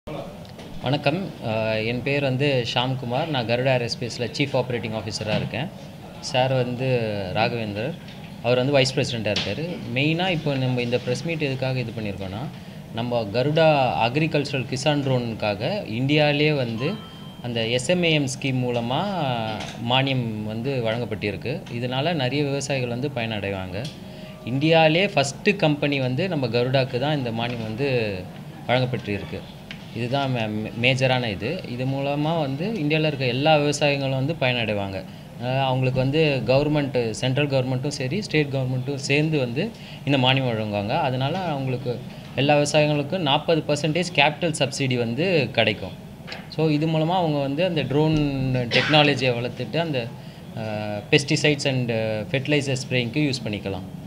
வணக்கம் அஹ் என் பேர் வந்து ஷாம்குமார் நான் கருடா ஏரோஸ்பேஸில் சீஃப் ஆப்ரேட்டிங் ஆஃபீஸராக இருக்கேன் சார் வந்து ராகவேந்தர் அவர் வந்து வைஸ் பிரசிடெண்ட்டாக இருக்கார் மெயினாக இப்போ நம்ம இந்த ப்ரெஸ் மீட் எதுக்காக இது பண்ணியிருக்கோன்னா நம்ம கருடா அக்ரிகல்ச்சரல் கிசான் ட்ரோனுக்காக இந்தியாவிலே வந்து அந்த எஸ்எம்ஏஎம் ஸ்கீம் மூலமாக மானியம் வந்து வழங்கப்பட்டிருக்கு இதனால் நிறைய விவசாயிகள் வந்து பயனடைவாங்க இந்தியாவிலே ஃபஸ்ட்டு கம்பெனி வந்து நம்ம கருடாக்கு தான் இந்த மானியம் வந்து வழங்கப்பட்டிருக்கு இதுதான் மே மே- மேஜரான இது இது மூலமாக வந்து இந்தியாவில் இருக்க எல்லா விவசாயிகளும் வந்து பயனடைவாங்க அஹ் அவங்களுக்கு வந்து கவர்மெண்ட்டு சென்ட்ரல் கவர்மெண்ட்டும் சரி ஸ்டேட் கவர்மெண்ட்டும் சேர்ந்து வந்து இந்த மானியம் வழங்குவாங்க அதனால் அவங்களுக்கு எல்லா விவசாயிகளுக்கும் நாற்பது பர்சன்டேஜ் கேபிட்டல் சப்சிடி வந்து கிடைக்கும் ஸோ இது மூலமாக அவங்க வந்து அந்த ட்ரோன் டெக்னாலஜியை வளர்த்துட்டு அந்த பெஸ்டிசைட்ஸ் அண்ட் ஃபெர்டிலைசர் ஸ்ப்ரேயிங்க்கு யூஸ் பண்ணிக்கலாம்